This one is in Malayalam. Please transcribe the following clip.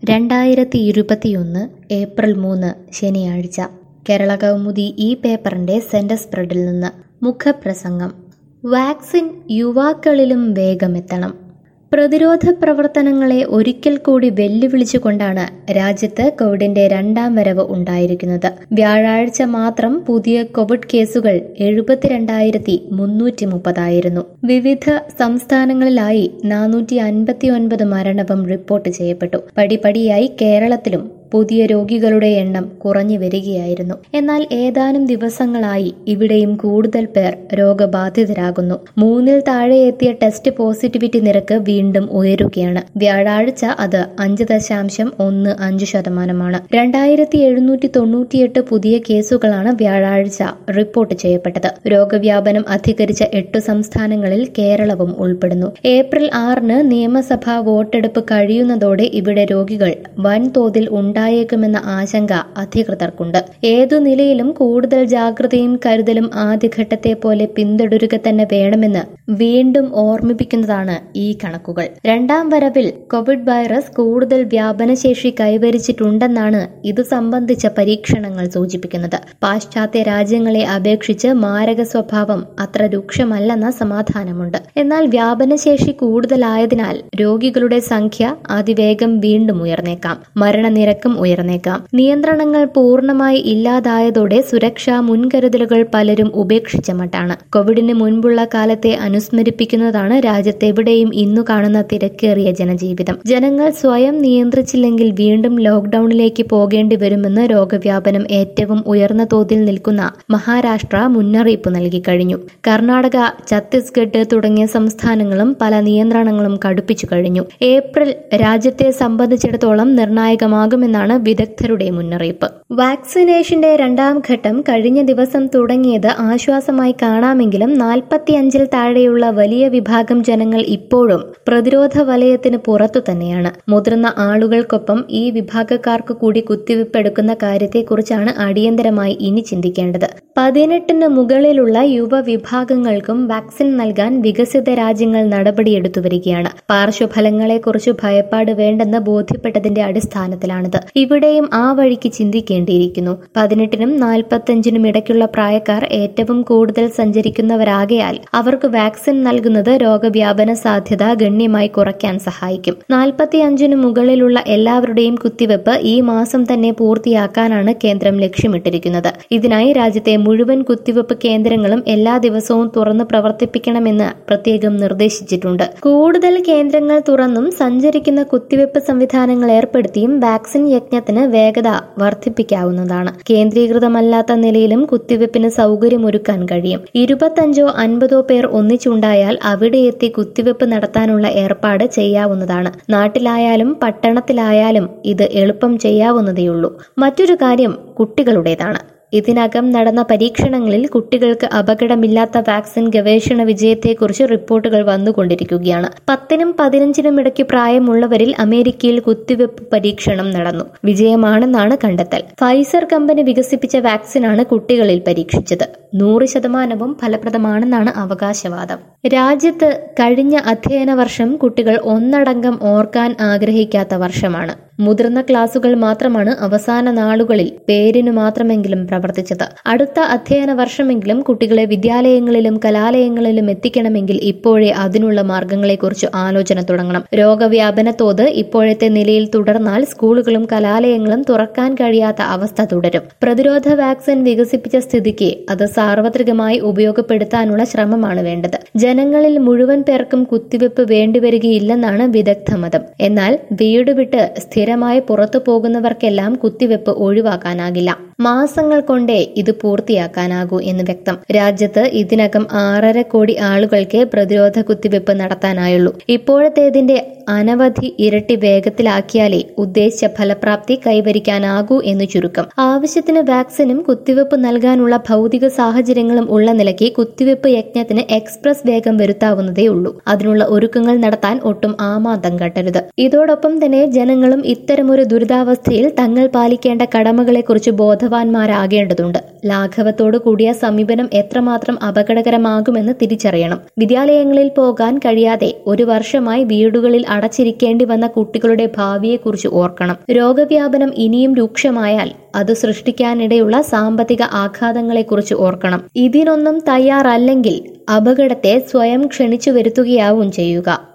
രണ്ടായിരത്തി ഇരുപത്തിയൊന്ന് ഏപ്രിൽ മൂന്ന് ശനിയാഴ്ച കേരള കൗമുദി ഈ പേപ്പറിന്റെ സെന്റർ സ്പ്രെഡിൽ നിന്ന് മുഖപ്രസംഗം വാക്സിൻ യുവാക്കളിലും വേഗമെത്തണം പ്രതിരോധ പ്രവർത്തനങ്ങളെ ഒരിക്കൽ കൂടി വെല്ലുവിളിച്ചുകൊണ്ടാണ് രാജ്യത്ത് കോവിഡിന്റെ രണ്ടാം വരവ് ഉണ്ടായിരിക്കുന്നത് വ്യാഴാഴ്ച മാത്രം പുതിയ കോവിഡ് കേസുകൾ എഴുപത്തിരണ്ടായിരത്തി മുന്നൂറ്റി മുപ്പതായിരുന്നു വിവിധ സംസ്ഥാനങ്ങളിലായി നാനൂറ്റി അൻപത്തി ഒൻപത് മരണവും റിപ്പോർട്ട് ചെയ്യപ്പെട്ടു പടിപടിയായി കേരളത്തിലും പുതിയ രോഗികളുടെ എണ്ണം കുറഞ്ഞു വരികയായിരുന്നു എന്നാൽ ഏതാനും ദിവസങ്ങളായി ഇവിടെയും കൂടുതൽ പേർ രോഗബാധിതരാകുന്നു മൂന്നിൽ താഴെ എത്തിയ ടെസ്റ്റ് പോസിറ്റിവിറ്റി നിരക്ക് വീണ്ടും ഉയരുകയാണ് വ്യാഴാഴ്ച അത് അഞ്ച് ദശാംശം ഒന്ന് അഞ്ച് ശതമാനമാണ് രണ്ടായിരത്തി എഴുന്നൂറ്റി തൊണ്ണൂറ്റിയെട്ട് പുതിയ കേസുകളാണ് വ്യാഴാഴ്ച റിപ്പോർട്ട് ചെയ്യപ്പെട്ടത് രോഗവ്യാപനം അധികരിച്ച എട്ടു സംസ്ഥാനങ്ങളിൽ കേരളവും ഉൾപ്പെടുന്നു ഏപ്രിൽ ആറിന് നിയമസഭാ വോട്ടെടുപ്പ് കഴിയുന്നതോടെ ഇവിടെ രോഗികൾ വൻതോതിൽ ഉണ്ടായേക്കുമെന്ന ആശങ്ക അധികൃതർക്കുണ്ട് ഏതു നിലയിലും കൂടുതൽ ജാഗ്രതയും കരുതലും ആദ്യഘട്ടത്തെ പോലെ പിന്തുടരുക തന്നെ വേണമെന്ന് വീണ്ടും ഓർമ്മിപ്പിക്കുന്നതാണ് ഈ കണക്കുകൾ രണ്ടാം വരവിൽ കോവിഡ് വൈറസ് കൂടുതൽ വ്യാപനശേഷി കൈവരിച്ചിട്ടുണ്ടെന്നാണ് ഇത് സംബന്ധിച്ച പരീക്ഷണങ്ങൾ സൂചിപ്പിക്കുന്നത് പാശ്ചാത്യ രാജ്യങ്ങളെ അപേക്ഷിച്ച് മാരക സ്വഭാവം അത്ര രൂക്ഷമല്ലെന്ന സമാധാനമുണ്ട് എന്നാൽ വ്യാപനശേഷി കൂടുതലായതിനാൽ രോഗികളുടെ സംഖ്യ അതിവേഗം വീണ്ടും ഉയർന്നേക്കാം മരണനിരക്കും ഉയർന്നേക്കാം നിയന്ത്രണങ്ങൾ പൂർണ്ണമായി ഇല്ലാതായതോടെ സുരക്ഷാ മുൻകരുതലുകൾ പലരും ഉപേക്ഷിച്ച മട്ടാണ് കോവിഡിന് മുൻപുള്ള കാലത്തെ അനുസ്മരിപ്പിക്കുന്നതാണ് രാജ്യത്തെവിടെയും ഇന്നു കാണുന്ന തിരക്കേറിയ ജനജീവിതം ജനങ്ങൾ സ്വയം നിയന്ത്രിച്ചില്ലെങ്കിൽ വീണ്ടും ലോക്ഡൌണിലേക്ക് പോകേണ്ടി വരുമെന്ന് രോഗവ്യാപനം ഏറ്റവും ഉയർന്ന തോതിൽ നിൽക്കുന്ന മഹാരാഷ്ട്ര മുന്നറിയിപ്പ് നൽകി കഴിഞ്ഞു കർണാടക ഛത്തീസ്ഗഡ് തുടങ്ങിയ സംസ്ഥാനങ്ങളും പല നിയന്ത്രണങ്ങളും കടുപ്പിച്ചു കഴിഞ്ഞു ഏപ്രിൽ രാജ്യത്തെ സംബന്ധിച്ചിടത്തോളം നിർണായകമാകുമെന്നാണ് വിദഗ്ധരുടെ മുന്നറിയിപ്പ് വാക്സിനേഷന്റെ രണ്ടാം ഘട്ടം കഴിഞ്ഞ ദിവസം തുടങ്ങിയത് ആശ്വാസമായി കാണാമെങ്കിലും നാൽപ്പത്തിയഞ്ചിൽ താഴെയുള്ള വലിയ വിഭാഗം ജനങ്ങൾ ഇപ്പോഴും പ്രതിരോധ വലയത്തിന് പുറത്തു തന്നെയാണ് മുതിർന്ന ആളുകൾക്കൊപ്പം ഈ വിഭാഗക്കാർക്ക് കൂടി കുത്തിവയ്പ് എടുക്കുന്ന കാര്യത്തെക്കുറിച്ചാണ് അടിയന്തരമായി ഇനി ചിന്തിക്കേണ്ടത് പതിനെട്ടിന് മുകളിലുള്ള യുവ വിഭാഗങ്ങൾക്കും വാക്സിൻ നൽകാൻ വികസിത രാജ്യങ്ങൾ നടപടിയെടുത്തു വരികയാണ് പാർശ്വഫലങ്ങളെക്കുറിച്ച് ഭയപ്പാട് വേണ്ടെന്ന് ബോധ്യപ്പെട്ടതിന്റെ അടിസ്ഥാനത്തിലാണിത് ഇവിടെയും ആ വഴിക്ക് ചിന്തിക്കേണ്ടിയിരിക്കുന്നു പതിനെട്ടിനും നാൽപ്പത്തഞ്ചിനും ഇടയ്ക്കുള്ള പ്രായക്കാർ ഏറ്റവും കൂടുതൽ സഞ്ചരിക്കുന്നവരാകയാൽ അവർക്ക് വാക്സിൻ നൽകുന്നത് രോഗവ്യാപന സാധ്യത ഗണ്യമായി കുറയ്ക്കാൻ സഹായിക്കും നാൽപ്പത്തിയഞ്ചിനു മുകളിലുള്ള എല്ലാവരുടെയും കുത്തിവെപ്പ് ഈ മാസം തന്നെ പൂർത്തിയാക്കാനാണ് കേന്ദ്രം ലക്ഷ്യമിട്ടിരിക്കുന്നത് ഇതിനായി രാജ്യത്തെ മുഴുവൻ കുത്തിവെപ്പ് കേന്ദ്രങ്ങളും എല്ലാ ദിവസവും തുറന്ന് പ്രവർത്തിപ്പിക്കണമെന്ന് പ്രത്യേകം നിർദ്ദേശിച്ചിട്ടുണ്ട് കൂടുതൽ കേന്ദ്രങ്ങൾ തുറന്നും സഞ്ചരിക്കുന്ന കുത്തിവെപ്പ് സംവിധാനങ്ങൾ ഏർപ്പെടുത്തിയും വാക്സിൻ യജ്ഞത്തിന് വേഗത വർദ്ധിപ്പിക്കാവുന്നതാണ് കേന്ദ്രീകൃതമല്ലാത്ത നിലയിലും കുത്തിവെപ്പിന് സൗകര്യമൊരുക്കാൻ കഴിയും ഇരുപത്തഞ്ചോ അൻപതോ പേർ ഒന്നിച്ചുണ്ടായാൽ അവിടെ എത്തി കുത്തിവെപ്പ് നടത്താനുള്ള ഏർപ്പാട് ചെയ്യാവുന്നതാണ് നാട്ടിലായാലും പട്ടണത്തിലായാലും ഇത് എളുപ്പം ചെയ്യാവുന്നതേയുള്ളൂ മറ്റൊരു കാര്യം കുട്ടികളുടേതാണ് ഇതിനകം നടന്ന പരീക്ഷണങ്ങളിൽ കുട്ടികൾക്ക് അപകടമില്ലാത്ത വാക്സിൻ ഗവേഷണ വിജയത്തെക്കുറിച്ച് റിപ്പോർട്ടുകൾ വന്നുകൊണ്ടിരിക്കുകയാണ് പത്തിനും പതിനഞ്ചിനും ഇടയ്ക്ക് പ്രായമുള്ളവരിൽ അമേരിക്കയിൽ കുത്തിവെപ്പ് പരീക്ഷണം നടന്നു വിജയമാണെന്നാണ് കണ്ടെത്തൽ ഫൈസർ കമ്പനി വികസിപ്പിച്ച വാക്സിനാണ് കുട്ടികളിൽ പരീക്ഷിച്ചത് നൂറ് ശതമാനവും ഫലപ്രദമാണെന്നാണ് അവകാശവാദം രാജ്യത്ത് കഴിഞ്ഞ അധ്യയന വർഷം കുട്ടികൾ ഒന്നടങ്കം ഓർക്കാൻ ആഗ്രഹിക്കാത്ത വർഷമാണ് മുതിർന്ന ക്ലാസുകൾ മാത്രമാണ് അവസാന നാളുകളിൽ പേരിനു മാത്രമെങ്കിലും പ്രവർത്തിച്ചത് അടുത്ത അധ്യയന വർഷമെങ്കിലും കുട്ടികളെ വിദ്യാലയങ്ങളിലും കലാലയങ്ങളിലും എത്തിക്കണമെങ്കിൽ ഇപ്പോഴേ അതിനുള്ള മാർഗങ്ങളെക്കുറിച്ച് ആലോചന തുടങ്ങണം രോഗവ്യാപന തോത് ഇപ്പോഴത്തെ നിലയിൽ തുടർന്നാൽ സ്കൂളുകളും കലാലയങ്ങളും തുറക്കാൻ കഴിയാത്ത അവസ്ഥ തുടരും പ്രതിരോധ വാക്സിൻ വികസിപ്പിച്ച സ്ഥിതിക്ക് അത് സാർവത്രികമായി ഉപയോഗപ്പെടുത്താനുള്ള ശ്രമമാണ് വേണ്ടത് ജനങ്ങളിൽ മുഴുവൻ പേർക്കും കുത്തിവെപ്പ് വേണ്ടിവരികയില്ലെന്നാണ് വിദഗ്ധ മതം എന്നാൽ വീട് വിട്ട് സ്ഥിരമായി പുറത്തു പോകുന്നവർക്കെല്ലാം കുത്തിവെപ്പ് ഒഴിവാക്കാനാകില്ല മാസങ്ങൾ കൊണ്ടേ ഇത് പൂർത്തിയാക്കാനാകൂ എന്ന് വ്യക്തം രാജ്യത്ത് ഇതിനകം ആറര കോടി ആളുകൾക്ക് പ്രതിരോധ കുത്തിവെപ്പ് നടത്താനായുള്ളൂ ഇപ്പോഴത്തേതിന്റെ അനവധി ഇരട്ടി വേഗത്തിലാക്കിയാലേ ഉദ്ദേശിച്ച ഫലപ്രാപ്തി കൈവരിക്കാനാകൂ എന്ന് ചുരുക്കം ആവശ്യത്തിന് വാക്സിനും കുത്തിവെപ്പ് നൽകാനുള്ള ഭൗതിക സാഹചര്യങ്ങളും ഉള്ള നിലയ്ക്ക് കുത്തിവെപ്പ് യജ്ഞത്തിന് എക്സ്പ്രസ് വേഗം വരുത്താവുന്നതേ ഉള്ളൂ അതിനുള്ള ഒരുക്കങ്ങൾ നടത്താൻ ഒട്ടും ആമാന്തം കട്ടരുത് ഇതോടൊപ്പം തന്നെ ജനങ്ങളും ഇത്തരമൊരു ദുരിതാവസ്ഥയിൽ തങ്ങൾ പാലിക്കേണ്ട കടമകളെക്കുറിച്ച് ബോധവാന്മാരാകേണ്ടതുണ്ട് ലാഘവത്തോടു കൂടിയ സമീപനം എത്രമാത്രം അപകടകരമാകുമെന്ന് തിരിച്ചറിയണം വിദ്യാലയങ്ങളിൽ പോകാൻ കഴിയാതെ ഒരു വർഷമായി വീടുകളിൽ അടച്ചിരിക്കേണ്ടി വന്ന കുട്ടികളുടെ ഭാവിയെക്കുറിച്ച് ഓർക്കണം രോഗവ്യാപനം ഇനിയും രൂക്ഷമായാൽ അത് സൃഷ്ടിക്കാനിടയുള്ള സാമ്പത്തിക ആഘാതങ്ങളെക്കുറിച്ച് ഓർക്കണം ഇതിനൊന്നും തയ്യാറല്ലെങ്കിൽ അപകടത്തെ സ്വയം ക്ഷണിച്ചു വരുത്തുകയാവും ചെയ്യുക